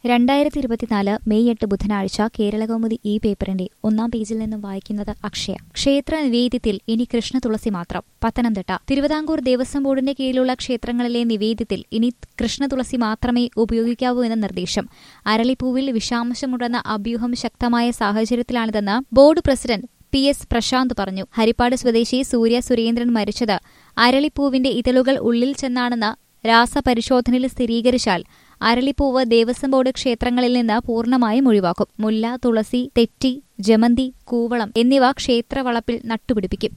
രണ്ടായിരത്തി ഇരുപത്തിനാല് മെയ് എട്ട് ബുധനാഴ്ച കേരളകൗമുദി ഈ പേപ്പറിന്റെ ഒന്നാം പേജിൽ നിന്നും വായിക്കുന്നത് അക്ഷയ ക്ഷേത്ര നിവേദ്യത്തിൽ ഇനി കൃഷ്ണ തുളസി മാത്രം പത്തനംതിട്ട തിരുവിതാംകൂർ ദേവസ്വം ബോർഡിന്റെ കീഴിലുള്ള ക്ഷേത്രങ്ങളിലെ നിവേദ്യത്തിൽ ഇനി കൃഷ്ണ തുളസി മാത്രമേ ഉപയോഗിക്കാവൂ എന്ന നിർദ്ദേശം അരളിപ്പൂവിൽ വിഷാംശമുണ്ടെന്ന അഭ്യൂഹം ശക്തമായ സാഹചര്യത്തിലാണിതെന്ന് board president P S Prashanth പറഞ്ഞു ഹരിപ്പാട് സ്വദേശി സൂര്യ സുരേന്ദ്രൻ മരിച്ചത് അരളിപ്പൂവിന്റെ ഇതളുകൾ ഉള്ളിൽ ചെന്നാണെന്ന് രാസപരിശോധനയിൽ സ്ഥിരീകരിച്ചാൽ അരളിപ്പൂവ് ദേവസ്വം ബോർഡ് ക്ഷേത്രങ്ങളിൽ നിന്ന് പൂർണ്ണമായും ഒഴിവാക്കും മുല്ല തുളസി തെറ്റി ജമന്തി കൂവളം എന്നിവ ക്ഷേത്രവളപ്പിൽ നട്ടുപിടിപ്പിക്കും